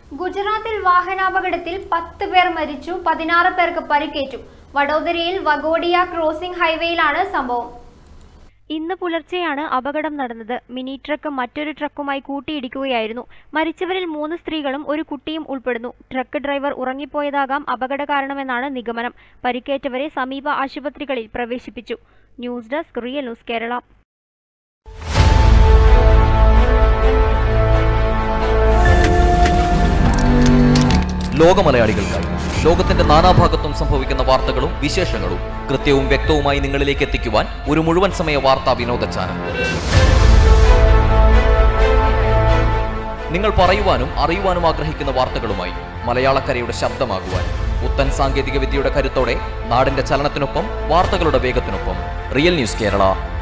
ഗുജറാത്തിൽ വാഹനാപകടത്തിൽ പത്ത് പേർ മരിച്ചു പതിനാറ് പേർക്ക് പരിക്കേറ്റു വഡോദരയിൽ വഗോഡിയ ക്രോസിംഗ് ഹൈവേയിലാണ് സംഭവം ഇന്ന് പുലർച്ചെയാണ് അപകടം നടന്നത് മിനി ട്രക്ക് മറ്റൊരു ട്രക്കുമായി കൂട്ടിയിടിക്കുകയായിരുന്നു മരിച്ചവരിൽ മൂന്ന് സ്ത്രീകളും ഒരു കുട്ടിയും ഉൾപ്പെടുന്നു ട്രക്ക് ഡ്രൈവർ ഉറങ്ങിപ്പോയതാകാം അപകട കാരണമെന്നാണ് നിഗമനം പരിക്കേറ്റവരെ സമീപ ആശുപത്രികളിൽ പ്രവേശിപ്പിച്ചു news desk real news Kerala ലോകമലയാളികൾക്കായി ലോകത്തിന്റെ നാനാഭാഗത്തും സംഭവിക്കുന്ന വാർത്തകളും വിശേഷങ്ങളും കൃത്യവും വ്യക്തവുമായി നിങ്ങളിലേക്ക് എത്തിക്കുവാൻ ഒരു മുഴുവൻ സമയ വാർത്താ വിനോദ ചാനൽ നിങ്ങൾ പറയുവാനും അറിയുവാനും ആഗ്രഹിക്കുന്ന വാർത്തകളുമായി മലയാളക്കരയുടെ ശബ്ദമാകുവാൻ പുത്തൻ സാങ്കേതിക വിദ്യയുടെ കരുത്തോടെ നാടിന്റെ ചലനത്തിനൊപ്പം വാർത്തകളുടെ വേഗത്തിനൊപ്പം റിയൽ ന്യൂസ് കേരള